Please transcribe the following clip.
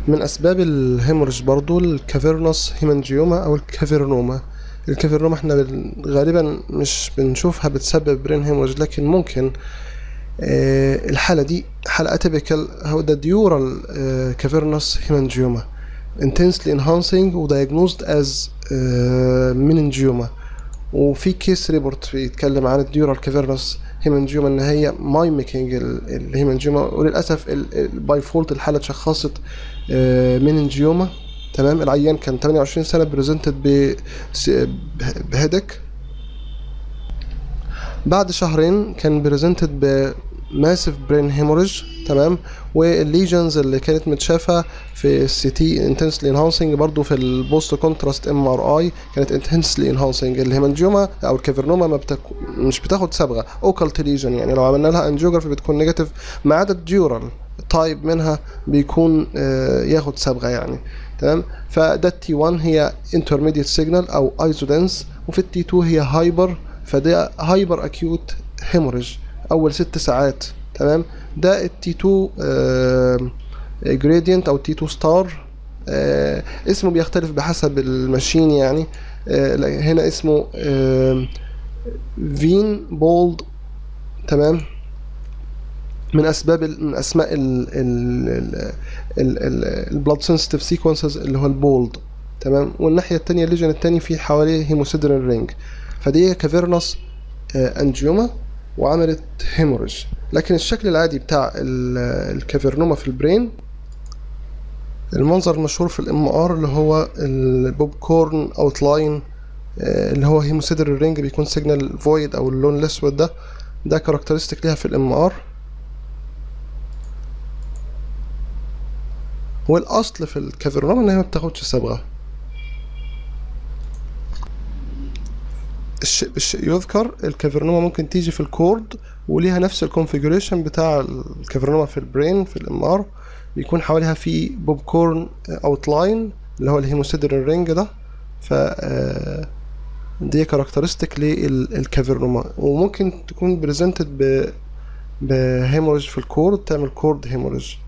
من اسباب الهيموريج برضو الكافيرنوس هيمانجيوما او الكافيرنوما الكافيرنوما احنا بن- غالبا مش بنشوفها بتسبب برين هيموريج لكن ممكن آه، الحالة دي حالة اتيبيكال هو ده ديورال كافيرنوس هيمانجيوما intensely enhancing و diagnosed as آه، meningioma وفي كيس ريبورت بيتكلم عن الديورال كافيرنوس هيمانجيوما ان هي مايميكينج الهيمانجيوما وللاسف باي فولت الحاله اتشخصت ميننجيوما تمام العيان كان 28 سنه بريزنتد بهيدك بعد شهرين كان بريزنتد بماسيف برين هيموريج تمام والليجنز اللي كانت متشافه في السي تي انتنسلي انهانسنج برضو في البوست كونتراست ام ار اي كانت انتنسلي انهانسنج الهيمانجيوما او الكافرنوما ما بتك... مش بتاخد صبغه اوكالت ليجن يعني لو عملنا لها انجيوجرافي بتكون نيجاتيف ما عدا الديورال تايب منها بيكون آه، ياخد صبغه يعني تمام فده التي 1 هي انترميديت سيجنال او ايزودنس وفي التي 2 هي هايبر فده هايبر اكيوت هيموريج اول ست ساعات تمام ده التي 2 جريدينت او تي 2 ستار اسمه بيختلف بحسب الماشين يعني آه، لا، هنا اسمه فين بولد تمام من اسباب ال- من اسماء البلاد سنسيتيف سيكونسز اللي هو البولد تمام والناحيه التانية الليجن التاني في حواليه هيموسيدرين رينج فدي كافيرنس انجيوما وعملت هيموريج لكن الشكل العادي بتاع ال- الكافيرنوما في البرين المنظر المشهور في الام ار اللي هو البوب كورن اوت لاين اللي هو هيموسيدر رينج بيكون سيجنال فويد او اللون الاسود ده ده كاركترستيك ليها في الام ار والاصل في الكافيرنوما ان هي ما بتاخدش صبغه الشيء بالشيء يذكر الكافيرنوما ممكن تيجي في الكورد وليها نفس الكونفيجريشن بتاع الكافيرنوما في البرين في الام ار بيكون حواليها في بوب كورن اوت لاين اللي هو الهيموسيدرين رينج ده ف آه، دي كاركترستيك للكافيرنوما وممكن تكون بريزنتد ب بهيموريج في الكورد تعمل كورد هيموريج